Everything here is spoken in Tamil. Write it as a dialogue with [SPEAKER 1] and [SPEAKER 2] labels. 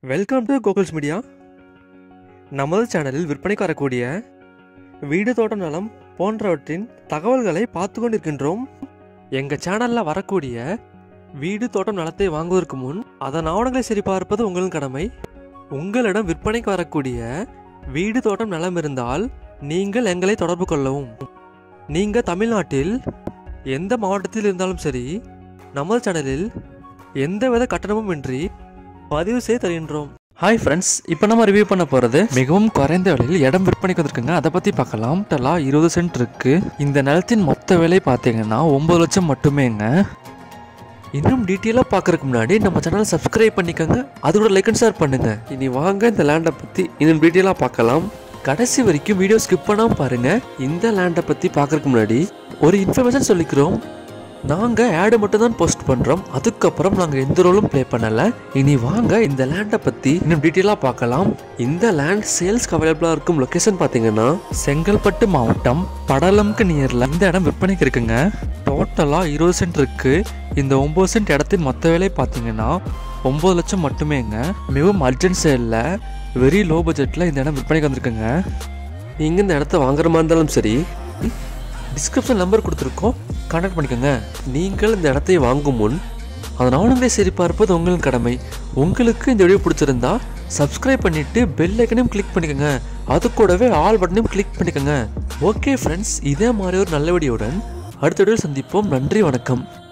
[SPEAKER 1] வெல்கம் டு கோகுல்ஸ் மீடியா நமது சேனலில் விற்பனைக்கு வரக்கூடிய வீடு தோட்டம் நலம் போன்றவற்றின் தகவல்களை பார்த்து கொண்டிருக்கின்றோம் எங்கள் சேனலில் வரக்கூடிய வீடு தோட்டம் நலத்தை வாங்குவதற்கு முன் அதன் ஆவணங்களை சரி பார்ப்பது உங்களின் கடமை உங்களிடம் விற்பனைக்கு வரக்கூடிய வீடு தோட்டம் நலம் இருந்தால் நீங்கள் எங்களை தொடர்பு கொள்ளவும் நீங்கள் தமிழ்நாட்டில் எந்த மாவட்டத்தில் இருந்தாலும் சரி நமது சேனலில் எந்தவித கட்டணமும் இன்றி பதிவு செய்து தருகின்றோம் ஹாய் ஃப்ரெண்ட்ஸ் இப்போ நம்ம ரிவ்யூ பண்ண போகிறது மிகவும் குறைந்த விலையில் இடம் விற்பனைக்கு வந்திருக்குங்க அதை பற்றி பார்க்கலாம் டோட்டலாக இருபது சென்ட் இருக்கு இந்த நிலத்தின் மொத்த விலை பார்த்தீங்கன்னா ஒம்பது லட்சம் மட்டுமேங்க இன்னும் டீட்டெயிலாக பார்க்கறதுக்கு முன்னாடி நம்ம சேனலை சப்ஸ்கிரைப் பண்ணிக்கோங்க அதோட லைக் அண்ட் ஷேர் பண்ணுங்க இனி வாங்க இந்த லேண்டை பற்றி இன்னும் டீட்டெயிலாக பார்க்கலாம் கடைசி வரைக்கும் வீடியோ ஸ்கிப் பண்ணாமல் பாருங்க இந்த லேண்டை பற்றி பார்க்கறதுக்கு முன்னாடி ஒரு இன்ஃபர்மேஷன் சொல்லிக்கிறோம் நாங்கள் ஆடு மட்டும் தான் போஸ்ட் பண்ணுறோம் அதுக்கப்புறம் நாங்கள் எந்த ரோலும் ப்ளே பண்ணலை இனி வாங்க இந்த லேண்டை பற்றி இன்னும் டீட்டெயிலாக பார்க்கலாம் இந்த லேண்ட் சேல்ஸ்க்கு அவைலபிளாக இருக்கும் லொக்கேஷன் பார்த்தீங்கன்னா செங்கல்பட்டு மாவட்டம் படலம்க்கு நியரில் இந்த இடம் விற்பனைக்கு இருக்குங்க டோட்டலாக இருபது சென்ட் இருக்கு இந்த ஒம்பது சென்ட் இடத்தின் மொத்த விலை பார்த்தீங்கன்னா ஒம்பது லட்சம் மட்டுமேங்க மிகவும் அர்ஜென்ட் சேலில் வெரி லோ பட்ஜெட்டில் இந்த இடம் விற்பனைக்கு வந்திருக்குங்க நீங்கள் இந்த இடத்த வாங்குற மாதிரி இருந்தாலும் சரி டிஸ்கிரிப்ஷன் நம்பர் கொடுத்துருக்கோம் கான்டாக்ட் பண்ணிக்கோங்க நீங்கள் இந்த இடத்தை வாங்கும் முன் அதன் ஆவணங்களை சரி பார்ப்பது உங்களின் கடமை உங்களுக்கு இந்த வீடியோ பிடிச்சிருந்தா சப்ஸ்கிரைப் பண்ணிட்டு பெல் ஐக்கனையும் கிளிக் பண்ணிக்கோங்க அது கூடவே ஆல் பட்டனையும் கிளிக் பண்ணிக்கோங்க ஓகே ஃப்ரெண்ட்ஸ் இதே மாதிரி ஒரு நல்ல வீடியோவுடன் அடுத்த வீடியோவில் சந்திப்போம் நன்றி வணக்கம்